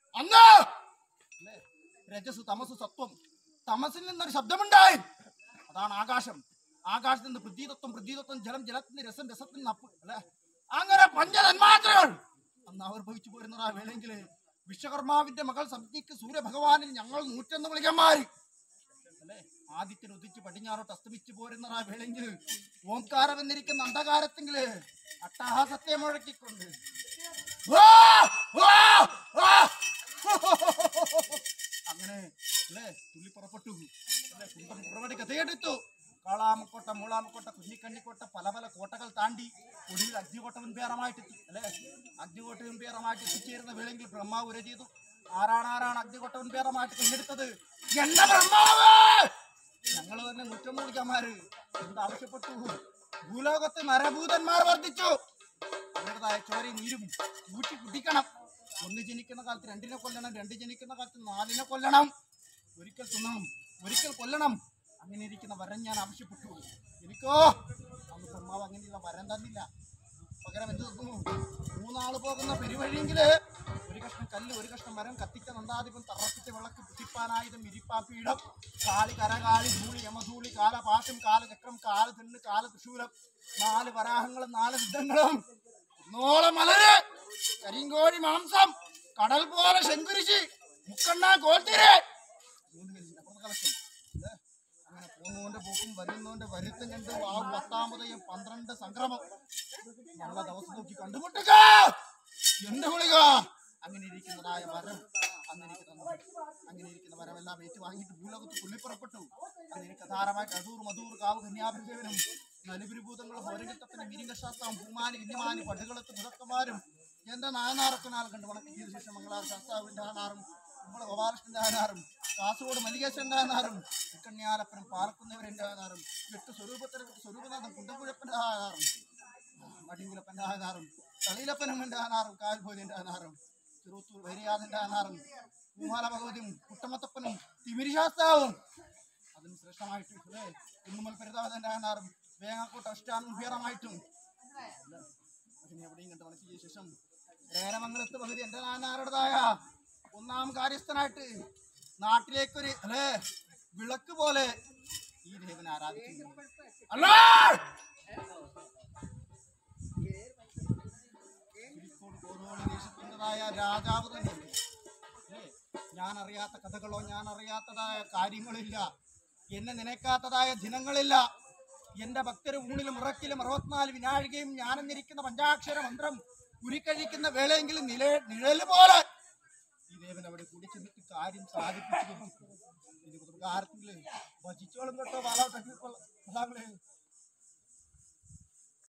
അന്ന് അല്ലേ രജസ് തമസ് സത്വം തമസിൽ നിന്നൊരു ശബ്ദമുണ്ടായി അതാണ് ആകാശം ആകാശത്ത് നിന്ന് പൃഥ്വിതത്വം പൃഥ്വിതത്വം ജലം ജലത്തിന് രസം രസത്തിൽ നിന്ന് അപ്പ് അല്ലെ അങ്ങനെ പഞ്ചതന്മാത്രകൾ അന്ന് അവർ ഭവിച്ചു പോരുന്നതാ വേണമെങ്കിൽ വിശ്വകർമാവിന്റെ മകൾ സംജ്ഞയ്ക്ക് സൂര്യഭഗവാനിൽ ഞങ്ങൾ നൂറ്റൊന്ന് വിളിക്കന്മാര് അല്ലേ ആദിത്യൻ ഉദിച്ച് പടിഞ്ഞാറോട്ട് അസ്തമിച്ചു പോരുന്നതാ വേണമെങ്കിൽ ഓംകാരം എന്നിരിക്കുന്ന അന്ധകാരത്തെങ്കില് അട്ടഹാസത്തെ മുഴക്കിക്കൊണ്ട് ആ! ആ! ആ! അങ്ങനെ അല്ലേ തുള്ളി പുറപ്പെട്ടു അല്ലേ കുന്തം പുറപടി കഥയെടുത്തു കാളാമക്കോട്ട മൂളാമക്കോട്ട കുഞ്ഞിക്കണ്ണിക്കോട്ട പല പല കോട്ടകൾ താണ്ടി ഒടുവിൽ അഗ്നികോട്ട മുൻപേറമായിട്ട് എത്തി അല്ലേ അഗ്നികോട്ട മുൻപേറമായിട്ട് എത്തിച്ചേരുന്ന വേളെങ്കിൽ ബ്രഹ്മാവ് ഉര ചെയ്തു ആരാണ് ആരാണ് അഗ്നികോട്ട മുൻപേറമായിട്ട് തിരഞ്ഞെടുത്തത് എന്റെ ബ്രഹ്മാവ് ഞങ്ങൾ തന്നെ നൂറ്റൊന്നുവിളിക്കാമാര് എന്താവശ്യപ്പെട്ടു ഭൂലോകത്ത് നരഭൂതന്മാർ വർദ്ധിച്ചു അവരുടേതായ ചോരയും നീരും ഊറ്റി കുടിക്കണം ഒന്ന് ജനിക്കുന്ന കാലത്ത് രണ്ടിനെ കൊല്ലണം രണ്ട് ജനിക്കുന്ന കാലത്ത് നാലിനെ കൊല്ലണം ഒരിക്കൽ തിന്നണം ഒരിക്കൽ കൊല്ലണം അങ്ങനെ ഇരിക്കുന്ന വരം ഞാൻ ആവശ്യപ്പെട്ടു എനിക്കോ അന്ന് ബ്രഹ്മാവ് അങ്ങനെയുള്ള വരം തന്നില്ല പകരം എന്ത് തന്നു മൂന്നാള് പോകുന്ന പെരുവഴിയെങ്കില് ഒരു കഷ്ണം കല്ല് ഒരു കഷ്ണം മരം കത്തിച്ച നന്ദാധിപൻ തറപ്പിച്ച വിളക്ക് പുഷ്ടിപ്പാനായുധം ഇരിപ്പാപ്പീഠം കാളി കരകാളി ധൂളി യമധൂളി കാലപാശം കാലചക്രം കാല തെണ്ണ് കാല തൃശൂലം നാല് വരാഹങ്ങളും നാല് യുദ്ധങ്ങളും കുന്നോളം മലര് കരിങ്കോഴി മാംസം കടൽ പോലെ ശങ്കുരിശി മുക്കണ്ണ കോൽത്തിര് മൂന്ന് പേര് അപ്പുറത്തെ കളക്ഷൻ ഇല്ലേ? അങ്ങനെ പോകുന്നോണ്ട് പോക്കും വരുന്നോണ്ട് വരുത്തും കണ്ട് ആ പത്താമതയും പന്ത്രണ്ട് സംക്രമം നല്ല ദിവസം നോക്കി കണ്ടുമുട്ടുക എന്റെ ഗുളിക അങ്ങനെ ഇരിക്കുന്നതായ വരം അന്ന് എനിക്ക് തന്നു അങ്ങനെ ഇരിക്കുന്ന വരമെല്ലാം ഏറ്റു വാങ്ങിയിട്ട് ഭൂലോകത്ത് പുള്ളിപ്പുറപ്പെട്ടു അന്ന് എനിക്ക് ധാരാളമായിട്ട് അടൂർ മധൂർ കാവ് കന്യാഭിഷേകനും നലുപുരിഭൂതങ്ങളും ഹോരകത്തപ്പനും മിരിങ്കശാസ്ത്രം ഭൂമാനി വിന്യമാനി പടുകളത്ത് മുതക്കന്മാരും എന്റെ നായനാറക്കനാൽ കണ്ട് വണക്കി ചെയ്ത ശേഷം മംഗളാർ ശാസ്താവിന്റെ ആനാറും നമ്മളെ ഗോപാലകൃഷ്ണന്റെ ആനാറും കാസർഗോഡ് മല്ലികേശന്റെ ആനാറും കണ്യാലപ്പനും പാലക്കുന്നവരുടെ ആനാറും എട്ട് സ്വരൂപത്തിന് സ്വരൂപനാഥം കുണ്ടമ്പുഴപ്പന്റെ ആനാറും മടിമുലപ്പന്റെ ആധാറും തളിയിലപ്പനമ്മന്റെ ആധാറും കാൽഭോജന്റെ ആധാറും ചെറുത്തൂർ വരിയാദന്റെ ആധാറും പൂമാല ഭഗവതിയും കുട്ടമത്തപ്പനും തിമിരിശാസ്താവും അതിന് ശ്രേഷ്ഠമായിട്ട് അല്ലേ കുന്നുമൽ പെരുതാവതന്റെ ആധാറും വേങ്ങാക്കോട്ട് അഷ്ടാനും ഭീറമായിട്ടും അതിനെ എവിടെയും കണ്ട് വളർത്തിയ ശേഷം രേരമംഗലത്ത് പകുതി എന്റെ നാനാരുടേതായ ഒന്നാം കാര്യസ്ഥനായിട്ട് നാട്ടിലേക്കൊരു അല്ലേ വിളക്ക് പോലെ ഈ ദേവനെ ആരാധിക്കുന്നു അല്ലേ കോഴിക്കോട് കോതോളി ദേശത്തിൻ്റെതായ രാജാവ് തന്നെയല്ലേ അല്ലേ? ഞാൻ അറിയാത്ത കഥകളോ ഞാൻ അറിയാത്തതായ കാര്യങ്ങളില്ല എന്നെ നനയ്ക്കാത്തതായ ദിനങ്ങളില്ല എന്റെ ഭക്തര് ഊണിലും ഉറക്കിലും അറുപത്തിനാല് വിനാഴികയും ഞാനെന്നിരിക്കുന്ന പഞ്ചാക്ഷര മന്ത്രം ഉരുക്കഴിക്കുന്ന വേളയെങ്കിലും നില നിഴല് പോലെ ഈ ദേവൻ അവിടെ കൂടി ചെന്നിട്ട് കാര്യം സാധിപ്പിച്ചു ഇനി പ്രകാരത്തില് ഭജിച്ചോളും കേട്ടോ ബാലാ